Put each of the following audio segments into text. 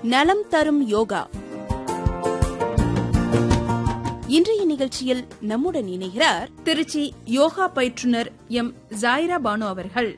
நலம் தரும் யோகா இன்றைய நிகழ்ச்சியில் நம்முடன் இணைகிறார் திருச்சி யோகா பயிற்றுனர் எம் ஜாயிரா பானு அவர்கள்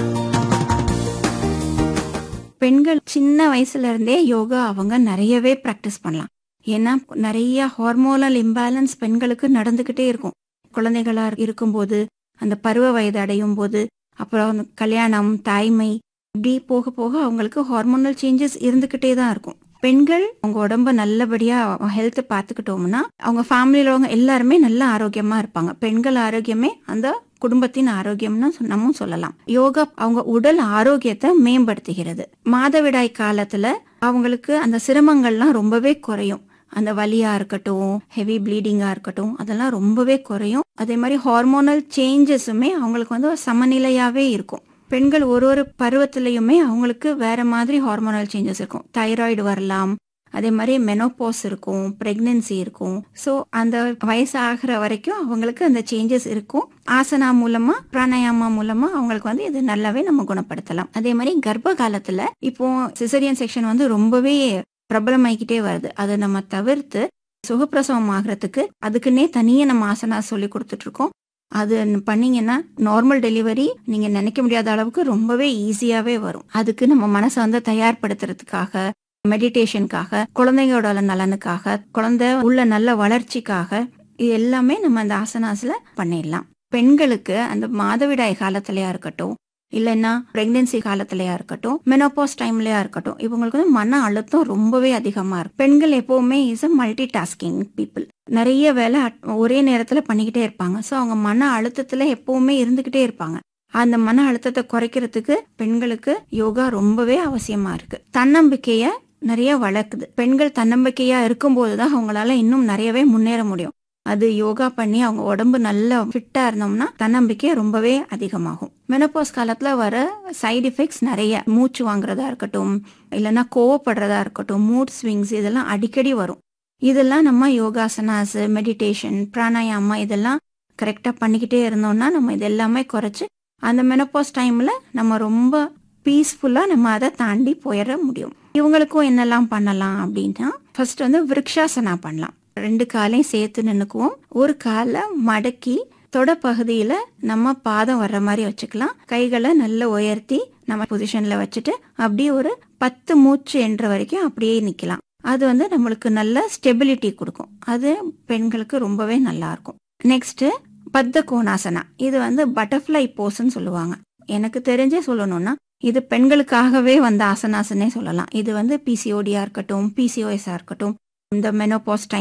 பெண்கள் சின்ன வயசுல இருந்தே யோகா அவங்க நிறையவே பிராக்டிஸ் பண்ணலாம் ஏன்னா நிறைய ஹார்மோனல் இம்பேலன்ஸ் பெண்களுக்கு நடந்துகிட்டே இருக்கும் குழந்தைகளா இருக்கும்போது அந்த பருவ வயது அடையும் போது அப்புறம் அந்த கல்யாணம் தாய்மை இப்படி போக போக அவங்களுக்கு ஹார்மோனல் சேஞ்சஸ் இருந்துகிட்டே தான் இருக்கும் பெண்கள் அவங்க உடம்ப நல்லபடியா ஹெல்த் பார்த்துக்கிட்டோம்னா அவங்க ஃபேமிலியில உள்ளவங்க எல்லாருமே நல்ல ஆரோக்கியமா இருப்பாங்க பெண்கள் ஆரோக்கியமே அந்த குடும்பத்தின் ஆரோக்கியம்னு சொ- நம்ம சொல்லலாம் யோகா அவங்க உடல் ஆரோக்கியத்தை மேம்படுத்துகிறது மாதவிடாய் காலத்துல அவங்களுக்கு அந்த சிரமங்கள்லாம் ரொம்பவே குறையும் அந்த வலியா இருக்கட்டும் ஹெவி ப்ளீடிங்கா இருக்கட்டும் அதெல்லாம் ரொம்பவே குறையும் அதே மாதிரி ஹார்மோனல் சேஞ்சஸுமே அவங்களுக்கு வந்து ஒரு சமநிலையாவே இருக்கும் பெண்கள் ஒரு ஒரு பருவத்திலையுமே அவங்களுக்கு வேற மாதிரி ஹார்மோனல் சேஞ்சஸ் இருக்கும் தைராய்டு வரலாம் அதே மாதிரி மெனோபாஸ் இருக்கும் பிரெக்னன்சி இருக்கும் ஸோ அந்த வயசு ஆகிற வரைக்கும் அவங்களுக்கு அந்த சேஞ்சஸ் இருக்கும் ஆசனா மூலமா பிராணாயாமா மூலமா அவங்களுக்கு வந்து இது நல்லாவே நம்ம குணப்படுத்தலாம் அதே மாதிரி கர்ப்ப காலத்துல இப்போ சிசரியன் செக்ஷன் வந்து ரொம்பவே பிரபலமாயிக்கிட்டே வருது அதை நம்ம தவிர்த்து சுகப்பிரசவம் ஆகிறதுக்கு அதுக்குன்னே தனியே நம்ம ஆசனா சொல்லி கொடுத்துட்டு இருக்கோம் அது பண்ணீங்கன்னா நார்மல் டெலிவரி நீங்க நினைக்க முடியாத அளவுக்கு ரொம்பவே ஈஸியாவே வரும் அதுக்கு நம்ம மனசை வந்து தயார்படுத்துறதுக்காக மெடிடேஷனுக்காக குழந்தைங்களோட நலனுக்காக குழந்தை உள்ள நல்ல வளர்ச்சிக்காக இது எல்லாமே நம்ம அந்த ஆசனாஸ்ல பண்ணிடலாம் பெண்களுக்கு அந்த மாதவிடாய் காலத்திலயா இருக்கட்டும் இல்லைன்னா பிரெக்னன்சி காலத்திலயா இருக்கட்டும் மெனோபாஸ் டைம்லயா இருக்கட்டும் இவங்களுக்கு வந்து மன அழுத்தம் ரொம்பவே அதிகமா இருக்கும் பெண்கள் எப்பவுமே is a multitasking people நிறைய வேலை at- ஒரே நேரத்துல பண்ணிக்கிட்டே இருப்பாங்க ஸோ அவங்க மன அழுத்தத்துல எப்பவுமே இருந்துகிட்டே இருப்பாங்க அந்த மன அழுத்தத்தை குறைக்கிறதுக்கு பெண்களுக்கு யோகா ரொம்பவே அவசியமா இருக்கு தன்னம்பிக்கைய நிறைய வளர்க்குது பெண்கள் தன்னம்பிக்கையா இருக்கும்போது தான் அவங்களால இன்னும் நிறையவே முன்னேற முடியும் அது யோகா பண்ணி அவங்க உடம்பு நல்லா ஃபிட்டா இருந்தோம்னா தன்னம்பிக்கை ரொம்பவே அதிகமாகும் மெனோபாஸ் காலத்துல வர சைடு எஃபெக்ட்ஸ் நிறைய மூச்சு வாங்குறதா இருக்கட்டும் இல்லைன்னா கோவப்படுறதா இருக்கட்டும் மூட் ஸ்விங்ஸ் இதெல்லாம் அடிக்கடி வரும் இதெல்லாம் நம்ம யோகாசனாஸ் மெடிடேஷன் பிராணாயாமா இதெல்லாம் கரெக்டா பண்ணிக்கிட்டே இருந்தோம்னா நம்ம இது எல்லாமே குறைச்சு அந்த மெனோபாஸ் டைம்ல நம்ம ரொம்ப பீஸ்ஃபுல்லா நம்ம அதை தாண்டி போயிட முடியும் இவங்களுக்கும் என்னெல்லாம் பண்ணலாம் அப்படின்னா ஃபர்ஸ்ட் வந்து விருக்ஷாசனா பண்ணலாம் ரெண்டு காலையும் சேர்த்து நின்னுக்குவோம் ஒரு காலை மடக்கி தொட பகுதியில நம்ம பாதம் வர்ற மாதிரி வச்சுக்கலாம் கைகளை நல்லா உயர்த்தி நம்ம பொசிஷன்ல வச்சுட்டு அப்படியே ஒரு பத்து மூச்சு என்ற வரைக்கும் அப்படியே நிக்கலாம் அது வந்து நம்மளுக்கு நல்ல ஸ்டெபிலிட்டி கொடுக்கும் அது பெண்களுக்கு ரொம்பவே நல்லா இருக்கும் நெக்ஸ்ட் பத்த கோணாசனா இது வந்து பட்டர்ஃப்ளை போஸ்ன்னு சொல்லுவாங்க எனக்கு தெரிஞ்சே சொல்லணும்னா இது பெண்களுக்காகவே வந்த ஆசனாசனே சொல்லலாம் இது வந்து பிசிஓடியா இருக்கட்டும் பிசிஓஎஸ்ஆ இருக்கட்டும் இந்த மெனோபாஸ் டைம்